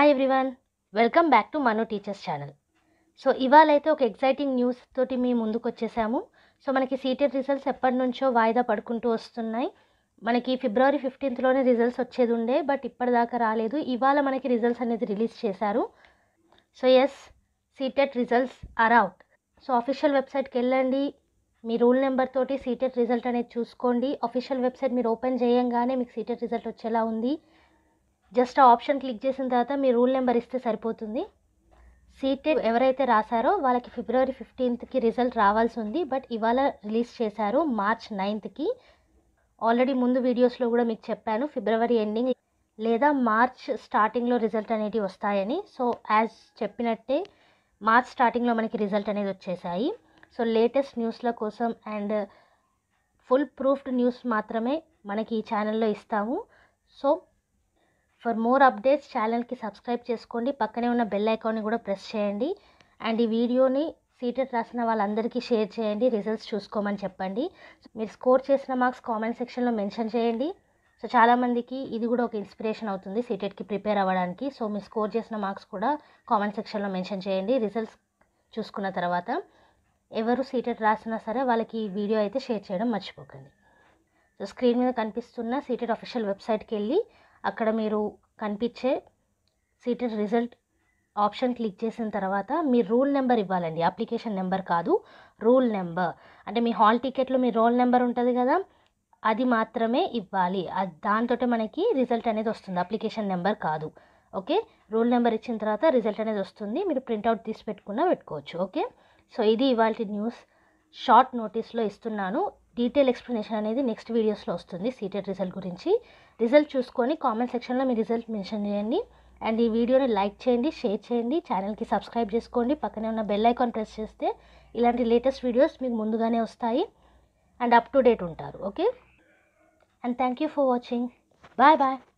hi everyone welcome back to Manu teachers channel so ఇవాళ అయితే ఒక ఎగ్జైటింగ్ న్యూస్ తోటి మీ ముందుకు వచ్చేసాము సో మనకి సీటెడ్ రిజల్ట్స్ ఎప్పటి నుంచో వాయిదా పడుకుంటూ వస్తున్నాయి మనకి ఫిబ్రవరి ఫిఫ్టీన్త్లోనే రిజల్ట్స్ వచ్చేది ఉండే బట్ ఇప్పటిదాకా రాలేదు ఇవాళ మనకి రిజల్ట్స్ అనేది రిలీజ్ చేశారు so yes CTET results are out so official వెబ్సైట్కి వెళ్ళండి మీ రూల్ నెంబర్ తోటి సీటెట్ రిజల్ట్ అనేది చూసుకోండి అఫీషియల్ వెబ్సైట్ మీరు ఓపెన్ చేయంగానే మీకు సీటెట్ రిజల్ట్ వచ్చేలా ఉంది జస్ట్ ఆ ఆప్షన్ క్లిక్ చేసిన తర్వాత మీ రూల్ నెంబర్ ఇస్తే సరిపోతుంది సీటెడ్ ఎవరైతే రాశారో వాళ్ళకి ఫిబ్రవరి ఫిఫ్టీన్త్కి రిజల్ట్ రావాల్సి ఉంది బట్ ఇవాళ రిలీజ్ చేశారు మార్చ్ నైన్త్కి ఆల్రెడీ ముందు వీడియోస్లో కూడా మీకు చెప్పాను ఫిబ్రవరి ఎండింగ్ లేదా మార్చ్ స్టార్టింగ్లో రిజల్ట్ అనేవి వస్తాయని సో యాజ్ చెప్పినట్టే మార్చ్ స్టార్టింగ్లో మనకి రిజల్ట్ అనేది వచ్చేసాయి సో లేటెస్ట్ న్యూస్ల కోసం అండ్ ఫుల్ ప్రూఫ్డ్ న్యూస్ మాత్రమే మనకి ఈ ఛానల్లో ఇస్తాము సో ఫర్ మోర్ అప్డేట్స్ ఛానల్కి సబ్స్క్రైబ్ చేసుకోండి పక్కనే ఉన్న బెల్ ఐకాన్ని కూడా ప్రెస్ చేయండి అండ్ ఈ వీడియోని సీటెట్ రాసిన వాళ్ళందరికీ షేర్ చేయండి రిజల్ట్స్ చూసుకోమని చెప్పండి మీరు స్కోర్ చేసిన మార్క్స్ కామెంట్ సెక్షన్లో మెన్షన్ చేయండి సో చాలామందికి ఇది కూడా ఒక ఇన్స్పిరేషన్ అవుతుంది సీటెట్కి ప్రిపేర్ అవ్వడానికి సో మీరు స్కోర్ చేసిన మార్క్స్ కూడా కామెంట్ సెక్షన్లో మెన్షన్ చేయండి రిజల్ట్స్ చూసుకున్న తర్వాత ఎవరు సీటెట్ రాసినా సరే వాళ్ళకి ఈ వీడియో అయితే షేర్ చేయడం మర్చిపోకండి సో స్క్రీన్ మీద కనిపిస్తున్న సీటెట్ అఫీషియల్ వెబ్సైట్కి వెళ్ళి అక్కడ మీరు కనిపించే సీటెడ్ రిజల్ట్ ఆప్షన్ క్లిక్ చేసిన తర్వాత మీ రూల్ నెంబర్ ఇవ్వాలండి అప్లికేషన్ నెంబర్ కాదు రూల్ నెంబర్ అంటే మీ హాల్ టికెట్లో మీ రోల్ నెంబర్ ఉంటుంది కదా అది మాత్రమే ఇవ్వాలి దాంతో మనకి రిజల్ట్ అనేది వస్తుంది అప్లికేషన్ నెంబర్ కాదు ఓకే రూల్ నెంబర్ ఇచ్చిన తర్వాత రిజల్ట్ అనేది వస్తుంది మీరు ప్రింట్అవుట్ తీసి పెట్టుకున్నా పెట్టుకోవచ్చు ఓకే సో ఇది ఇవాళ న్యూస్ షార్ట్ నోటీస్లో ఇస్తున్నాను డీటెయిల్ ఎక్స్ప్లెనేషన్ అనేది నెక్స్ట్ వీడియోస్లో వస్తుంది సీటెడ్ రిజల్ట్ గురించి రిజల్ట్ చూసుకొని కామెంట్ సెక్షన్లో మీ రిజల్ట్ మెన్షన్ చేయండి అండ్ ఈ వీడియోని లైక్ చేయండి షేర్ చేయండి ఛానల్కి సబ్స్క్రైబ్ చేసుకోండి పక్కనే ఉన్న బెల్ ఐకాన్ ప్రెస్ చేస్తే ఇలాంటి లేటెస్ట్ వీడియోస్ మీకు ముందుగానే వస్తాయి అండ్ అప్ టు డేట్ ఉంటారు okay and thank you for watching bye bye